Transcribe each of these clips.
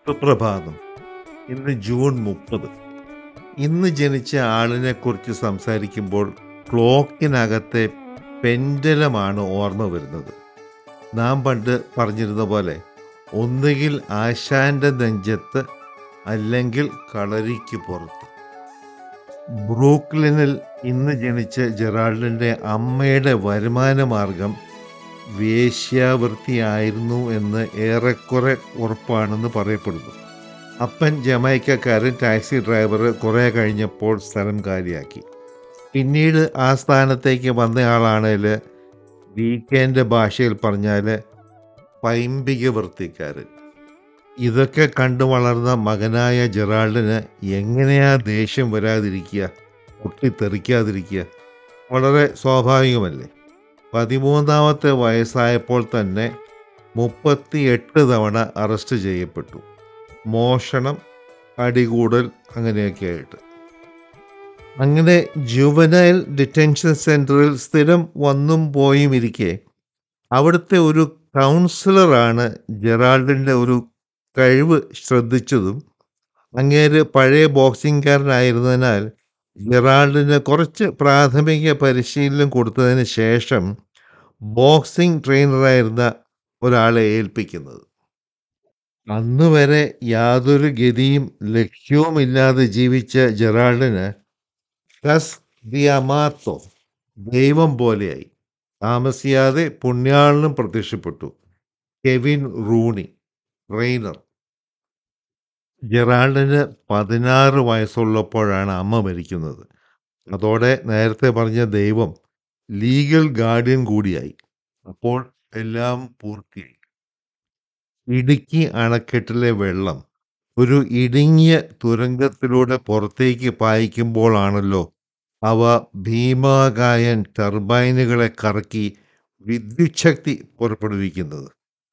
സുപ്രഭാതം ഇന്ന് ജൂൺ മുപ്പത് ഇന്ന് ജനിച്ച ആളിനെ കുറിച്ച് സംസാരിക്കുമ്പോൾ ക്ലോക്കിനകത്തെ പെൻഡലമാണ് ഓർമ്മ വരുന്നത് നാം പണ്ട് പറഞ്ഞിരുന്ന പോലെ ഒന്നുകിൽ ആശാന്റെ നെഞ്ചത്ത് അല്ലെങ്കിൽ കളരിക്ക് പുറത്ത് ബ്രൂക്ലിനിൽ ഇന്ന് ജനിച്ച ജെറാൾഡിൻ്റെ അമ്മയുടെ വരുമാന മാർഗം വേശ്യാവൃത്തിയായിരുന്നു എന്ന് ഏറെക്കുറെ ഉറപ്പാണെന്ന് പറയപ്പെടുന്നു അപ്പൻ ജമൈക്കക്കാരൻ ടാക്സി ഡ്രൈവർ കുറേ കഴിഞ്ഞപ്പോൾ സ്ഥലം കാലിയാക്കി പിന്നീട് ആ സ്ഥാനത്തേക്ക് വന്നയാളാണേൽ വീക്കെൻഡ് ഭാഷയിൽ പറഞ്ഞാൽ പൈമ്പിക വൃത്തിക്കാരൻ ഇതൊക്കെ കണ്ടു വളർന്ന മകനായ ജെറാൾഡിന് എങ്ങനെയാ ദേഷ്യം വരാതിരിക്കുക പൊട്ടിത്തെറിക്കാതിരിക്കുക വളരെ സ്വാഭാവികമല്ലേ പതിമൂന്നാമത്തെ വയസ്സായപ്പോൾ തന്നെ മുപ്പത്തിയെട്ട് തവണ അറസ്റ്റ് ചെയ്യപ്പെട്ടു മോഷണം അടികൂടൽ അങ്ങനെയൊക്കെ ആയിട്ട് അങ്ങനെ ജുവനൈൽ ഡിറ്റൻഷൻ സെൻറ്ററിൽ സ്ഥിരം വന്നും പോയും ഇരിക്കെ അവിടുത്തെ ഒരു കൗൺസിലറാണ് ജെറാൾഡിൻ്റെ ഒരു കഴിവ് ശ്രദ്ധിച്ചതും അങ്ങേര് പഴയ ബോക്സിംഗുകാരനായിരുന്നതിനാൽ ജെറാൾഡിന് കുറച്ച് പ്രാഥമിക പരിശീലനം കൊടുത്തതിന് ശേഷം ബോക്സിംഗ് ട്രെയിനറായിരുന്ന ഒരാളെ ഏൽപ്പിക്കുന്നത് അന്ന് വരെ യാതൊരു ഗതിയും ലക്ഷ്യവുമില്ലാതെ ജീവിച്ച ജെറാൾഡിന് കസ് ദിയമാത്തോ ദൈവം പോലെയായി താമസിയാതെ പുണ്യാളനും പ്രത്യക്ഷപ്പെട്ടു കെവിൻ റൂണി ട്രെയിനർ ജെറാൾഡിന് പതിനാറ് വയസ്സുള്ളപ്പോഴാണ് അമ്മ മരിക്കുന്നത് അതോടെ നേരത്തെ പറഞ്ഞ ദൈവം ലീഗൽ ഗാർഡിയൻ കൂടിയായി അപ്പോൾ എല്ലാം പൂർത്തിയായി ഇടുക്കി അണക്കെട്ടിലെ വെള്ളം ഒരു ഇടുങ്ങിയ തുരങ്കത്തിലൂടെ പുറത്തേക്ക് പായിക്കുമ്പോഴാണല്ലോ അവ ഭീമാകായൻ ടർബൈനുകളെ കറക്കി വിദ്യുച്ഛക്തി പുറപ്പെടുവിക്കുന്നത്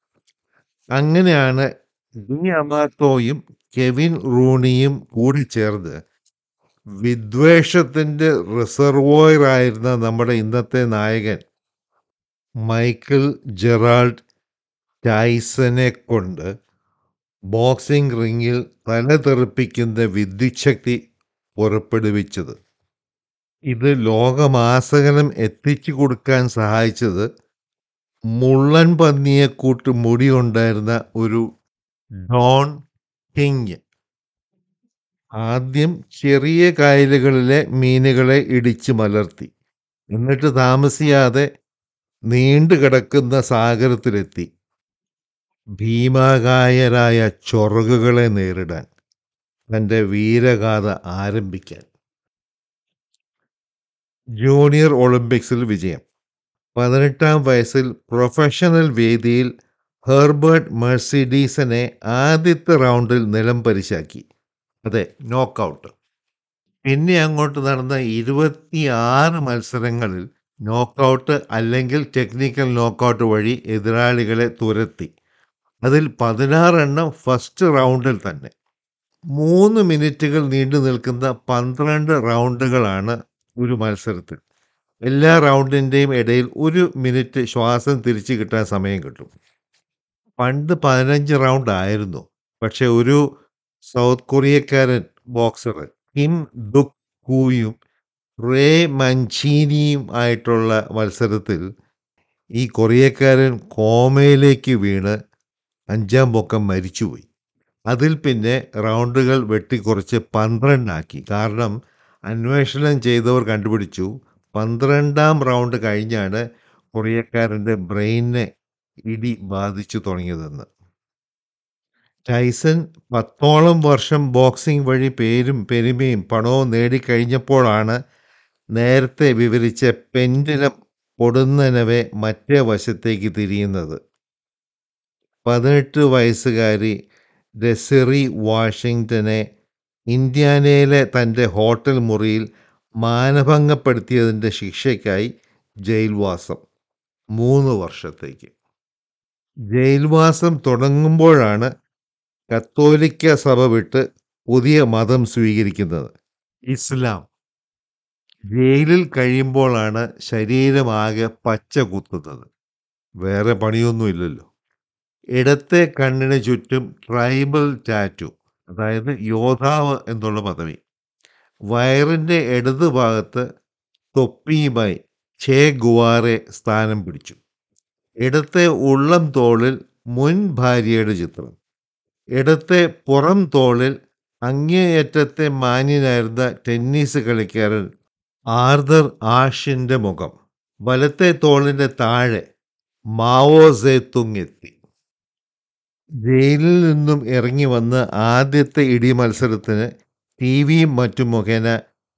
അങ്ങനെയാണ് ഡി അമാത്തോയും കെവിൻ റൂണിയും കൂടി ചേർന്ന് വിദ്വേഷത്തിൻ്റെ റിസർവോയറായിരുന്ന നമ്മുടെ ഇന്നത്തെ നായകൻ മൈക്കിൾ ജെറാൾഡ് ടൈസനെ കൊണ്ട് ബോക്സിംഗ് റിങ്ങിൽ തലതെറിപ്പിക്കുന്ന വിദ്യുച്ഛക്തി പുറപ്പെടുവിച്ചത് ഇത് ലോകമാസകലം എത്തിച്ചു കൊടുക്കാൻ സഹായിച്ചത് മുള്ളൻ പന്നിയെ കൂട്ട് മുടിയുണ്ടായിരുന്ന ഒരു ഡോൺ കിങ് ആദ്യം ചെറിയ കായലുകളിലെ മീനുകളെ ഇടിച്ചു മലർത്തി എന്നിട്ട് താമസിയാതെ നീണ്ടു കിടക്കുന്ന സാഗരത്തിലെത്തി ഭീമാകായരായ ചൊറകുകളെ നേരിടാൻ തൻ്റെ വീരഗാഥ ആരംഭിക്കാൻ ജൂനിയർ ഒളിമ്പിക്സിൽ വിജയം പതിനെട്ടാം വയസ്സിൽ പ്രൊഫഷണൽ വേദിയിൽ ഹെർബർട്ട് മെർസിഡീസനെ ആദ്യത്തെ റൗണ്ടിൽ നിലം പരിശാക്കി അതെ നോക്കൗട്ട് പിന്നെ അങ്ങോട്ട് നടന്ന ഇരുപത്തിയാറ് മത്സരങ്ങളിൽ നോക്കൗട്ട് അല്ലെങ്കിൽ ടെക്നിക്കൽ നോക്കൗട്ട് വഴി എതിരാളികളെ തുരത്തി അതിൽ പതിനാറെണ്ണം ഫസ്റ്റ് റൗണ്ടിൽ തന്നെ മൂന്ന് മിനിറ്റുകൾ നീണ്ടു നിൽക്കുന്ന പന്ത്രണ്ട് റൗണ്ടുകളാണ് ഒരു മത്സരത്തിൽ എല്ലാ റൗണ്ടിൻ്റെയും ഇടയിൽ ഒരു മിനിറ്റ് ശ്വാസം തിരിച്ചു കിട്ടാൻ സമയം കിട്ടും പണ്ട് പതിനഞ്ച് റൗണ്ട് ആയിരുന്നു പക്ഷെ ഒരു സൗത്ത് കൊറിയക്കാരൻ ബോക്സർ കിം ദുക് കൂയും റേ മഞ്ചീനിയും ആയിട്ടുള്ള മത്സരത്തിൽ ഈ കൊറിയക്കാരൻ കോമയിലേക്ക് വീണ് അഞ്ചാം പൊക്കം മരിച്ചുപോയി അതിൽ പിന്നെ റൗണ്ടുകൾ വെട്ടിക്കുറച്ച് പന്ത്രണ്ടാക്കി കാരണം അന്വേഷണം ചെയ്തവർ കണ്ടുപിടിച്ചു പന്ത്രണ്ടാം റൗണ്ട് കഴിഞ്ഞാണ് കൊറിയക്കാരൻ്റെ ബ്രെയിനെ ഇടി ബാധിച്ചു തുടങ്ങിയതെന്ന് ടൈസൺ പത്തോളം വർഷം ബോക്സിംഗ് വഴി പേരും പെരുമയും പണവും നേടിക്കഴിഞ്ഞപ്പോഴാണ് നേരത്തെ വിവരിച്ച പെൻഡിലം പൊടുന്നനവെ മറ്റേ വശത്തേക്ക് തിരിയുന്നത് പതിനെട്ട് വയസ്സുകാരി ഡെസിറി വാഷിങ്ടനെ ഇന്ത്യാനയിലെ തൻ്റെ ഹോട്ടൽ മുറിയിൽ മാനഭംഗപ്പെടുത്തിയതിൻ്റെ ശിക്ഷയ്ക്കായി ജയിൽവാസം മൂന്ന് വർഷത്തേക്ക് ജയിൽവാസം തുടങ്ങുമ്പോഴാണ് കത്തോലിക്ക സഭ വിട്ട് പുതിയ മതം സ്വീകരിക്കുന്നത് ഇസ്ലാം ജയിലിൽ കഴിയുമ്പോഴാണ് ശരീരമാകെ പച്ച കുത്തുന്നത് വേറെ പണിയൊന്നുമില്ലല്ലോ ഇടത്തെ കണ്ണിന് ചുറ്റും ട്രൈബൽ ടാറ്റു അതായത് യോദ്ധാവ് എന്നുള്ള പദവി വയറിൻ്റെ ഇടത് ഭാഗത്ത് തൊപ്പിയുമായി ചേ ഗുവാറെ സ്ഥാനം പിടിച്ചു ഇടത്തെ ഉള്ളം തോളിൽ മുൻ ഭാര്യയുടെ ചിത്രം ഇടത്തെ പുറം തോളിൽ അങ്ങേയറ്റത്തെ മാന്യനായിരുന്ന ടെന്നീസ് കളിക്കാരൻ ആർദർ ആഷിൻ്റെ മുഖം വലത്തെ തോളിൻ്റെ താഴെ മാവോ സേത്തുങ് എത്തി ജയിലിൽ നിന്നും ഇറങ്ങി വന്ന് ആദ്യത്തെ ഇടി മത്സരത്തിന് ടി വിയും മറ്റും മുഖേന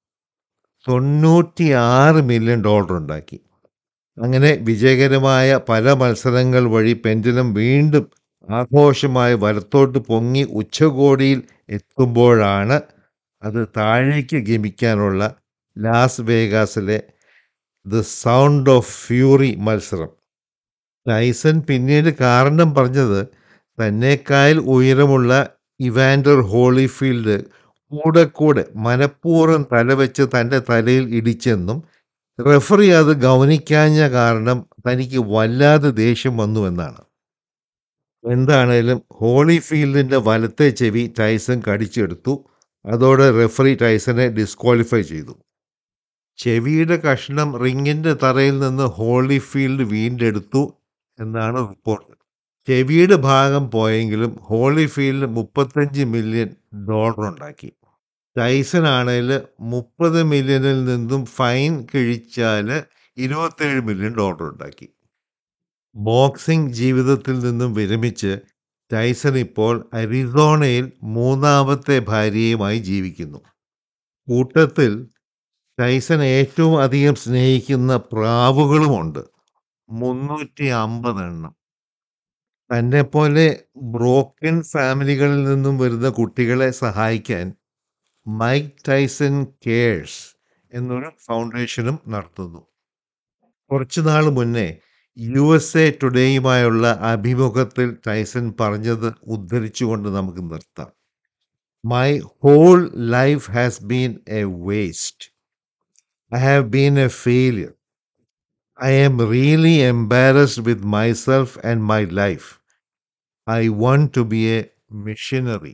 തൊണ്ണൂറ്റി ആറ് മില്യൺ ഡോളർ ഉണ്ടാക്കി അങ്ങനെ വിജയകരമായ പല മത്സരങ്ങൾ വഴി പെൻഡലം വീണ്ടും ആഘോഷമായി വലത്തോട്ട് പൊങ്ങി ഉച്ചകോടിയിൽ എത്തുമ്പോഴാണ് അത് താഴേക്ക് ഗമിക്കാനുള്ള ലാസ് വേഗാസിലെ ദ സൗണ്ട് ഓഫ് ഫ്യൂറി മത്സരം ടൈസൺ പിന്നീട് കാരണം പറഞ്ഞത് തന്നെക്കാൾ ഉയരമുള്ള ഇവാൻഡർ ഹോളിഫീൽഡ് കൂടെ കൂടെ മനഃപൂർവ്വം തലവെച്ച് തൻ്റെ തലയിൽ ഇടിച്ചെന്നും റെഫറി അത് ഗൗനിക്കാഞ്ഞ കാരണം തനിക്ക് വല്ലാതെ ദേഷ്യം വന്നുവെന്നാണ് എന്താണേലും ഹോളിഫീൽഡിൻ്റെ വലത്തെ ചെവി ടൈസൺ കടിച്ചെടുത്തു അതോടെ റെഫറി ടൈസനെ ഡിസ്ക്വാളിഫൈ ചെയ്തു ചെവിയുടെ കഷ്ണം റിങ്ങിൻ്റെ തറയിൽ നിന്ന് ഹോളിഫീൽഡ് വീണ്ടെടുത്തു എന്നാണ് റിപ്പോർട്ട് ചെവിയുടെ ഭാഗം പോയെങ്കിലും ഹോളിഫീൽഡ് മുപ്പത്തഞ്ച് മില്യൺ ഡോളർ ഉണ്ടാക്കി ടൈസൺ ആണെങ്കിൽ മുപ്പത് മില്യണിൽ നിന്നും ഫൈൻ കിഴിച്ചാൽ ഇരുപത്തേഴ് മില്യൺ ഡോളർ ഉണ്ടാക്കി ബോക്സിംഗ് ജീവിതത്തിൽ നിന്നും വിരമിച്ച് ടൈസൺ ഇപ്പോൾ അരിസോണയിൽ മൂന്നാമത്തെ ഭാര്യയുമായി ജീവിക്കുന്നു കൂട്ടത്തിൽ ടൈസൺ ഏറ്റവും അധികം സ്നേഹിക്കുന്ന പ്രാവുകളുമുണ്ട് മുന്നൂറ്റി അമ്പത് എണ്ണം തന്നെ പോലെ ബ്രോക്കൺ ഫാമിലികളിൽ നിന്നും വരുന്ന കുട്ടികളെ സഹായിക്കാൻ മൈക്ക് ടൈസൺ കെയർസ് എന്നൊരു ഫൗണ്ടേഷനും നടത്തുന്നു കുറച്ചു നാൾ മുന്നേ യു എസ് എ ടുഡേയുമായുള്ള അഭിമുഖത്തിൽ ടൈസൺ പറഞ്ഞത് ഉദ്ധരിച്ചുകൊണ്ട് നമുക്ക് നിർത്താം my whole life has been a waste I have been a failure I am really embarrassed with myself and my life. I want to be a missionary.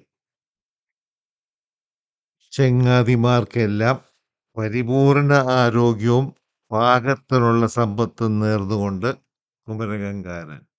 ചങ്ങാതിമാർക്കെല്ലാം പരിപൂർണ ആരോഗ്യവും പാകത്തിനുള്ള സമ്പത്തും നേർന്നുകൊണ്ട് കുമരകങ്കാരൻ